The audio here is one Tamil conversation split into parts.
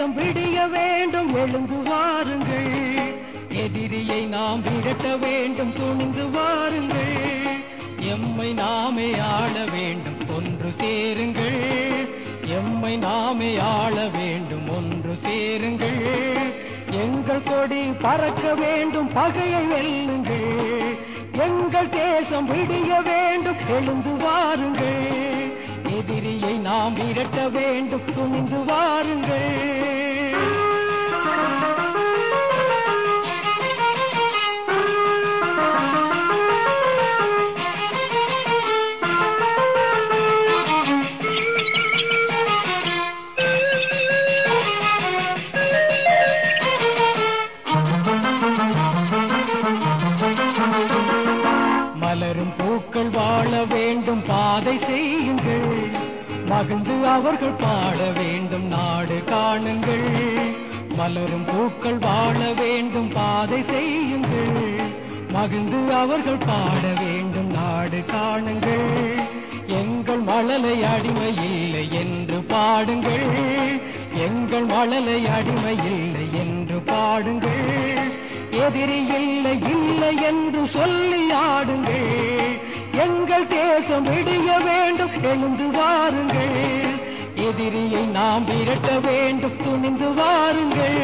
தேசம் விடிய வேண்டும் எழுந்து வாருங்கள் எதிரியை நாம் விரட்ட வேண்டும் துணிந்து வாருங்கள் எம்மை நாமே ஆள வேண்டும் ஒன்று சேருங்கள் எம்மை நாமே ஆள வேண்டும் ஒன்று சேருங்கள் எங்கள் கொடி பறக்க வேண்டும் பகையை வெல்லுங்கள் எங்கள் தேசம் விடிய வேண்டும் எழுந்து வாருங்கள் எதிரியை நாம் விரட்ட வேண்டும் துணிந்து வாருங்கள் மலரும் பூக்கள் வாழ வேண்டும் பாதை செய்யுங்கள் மகிழ்ந்து அவர்கள் பாட வேண்டும் நாடு காணுங்கள் மலரும் பூக்கள் வாழ வேண்டும் பாதை செய்யுங்கள் மகிழ்ந்து அவர்கள் பாட வேண்டும் நாடு காணுங்கள் எங்கள் மழலை அடிமை இல்லை என்று பாடுங்கள் எங்கள் மழலை அடிமை இல்லை என்று பாடுங்கள் எதிரி இல்லை இல்லை என்று சொல்லி ஆடுங்கள் எங்கள் தேசம் விடிய வேண்டும் எழுந்து வாருங்கள் எதிரியை நாம் விரட்ட வேண்டும் துணிந்து வாருங்கள்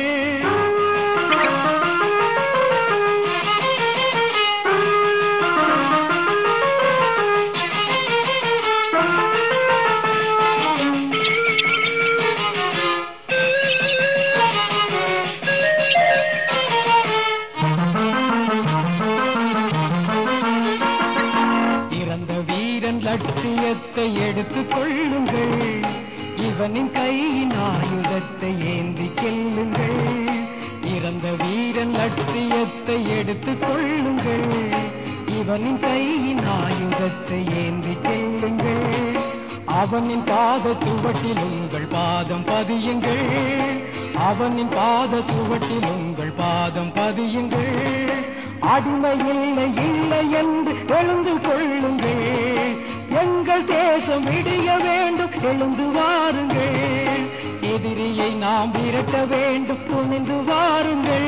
இறந்த வீரன் லட்சியத்தை எடுத்துக் கொள்ளுங்கள் இவனின் கையின் ஆயுதத்தை ஏந்தி செல்லுங்கள் இறந்த வீரன் லட்சியத்தை எடுத்துக் கொள்ளுங்கள் இவனின் கையின் ஆயுதத்தை ஏந்தி செல்லுங்கள் அவனின் பாத சுவட்டில் உங்கள் பாதம் பதியுங்கள் அவனின் பாத சுவட்டில் உங்கள் பாதம் பதியுங்கள் அடிமை இல்லை இல்லை என்று எழுந்து கொள்ளுங்கள் எங்கள் தேசம் விடிய வேண்டும் எழுந்து வாருங்கள் எதிரியை நாம் விரட்ட வேண்டும் துணிந்து வாருங்கள்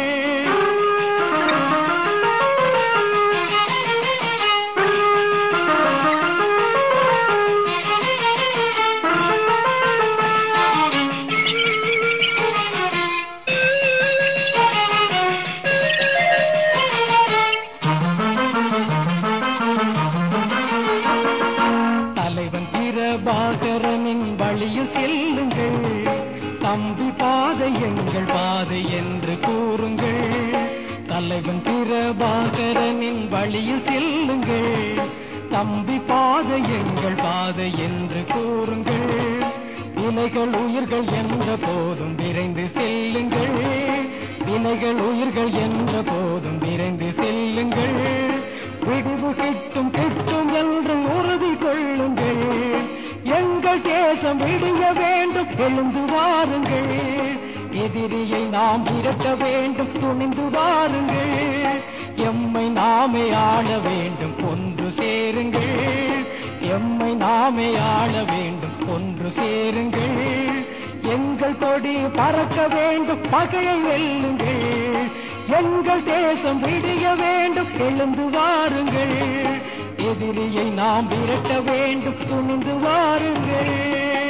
தலைவன் பிரபாகரனின் வழியில் செல்லுங்கள் தம்பி பாதை எங்கள் பாதை என்று கூறுங்கள் தலைவன் பிரபாகரனின் வழியில் செல்லுங்கள் தம்பி பாதை எங்கள் பாதை என்று கூறுங்கள் வினைகள் உயிர்கள் என்ற போதும் விரைந்து செல்லுங்கள் வினைகள் உயிர்கள் என்ற போதும் விரைந்து செல்லுங்கள் விடிவு கிட்டும் கிட்டும் என்று உறுதி கொள்ளுங்கள் எங்கள் தேசம் விடிய வேண்டும் எழுந்து வாருங்கள் எதிரியை நாம் விரட்ட வேண்டும் துணிந்து வாருங்கள் எம்மை நாமே ஆள வேண்டும் ஒன்று சேருங்கள் எம்மை நாமே ஆள வேண்டும் ஒன்று சேருங்கள் எங்கள் கொடி பறக்க வேண்டும் பகையை வெல்லுங்கள் எங்கள் தேசம் விடிய வேண்டும் எழுந்து வாருங்கள் எதிரியை நாம் விரட்ட வேண்டும் துணிந்து வாருங்கள்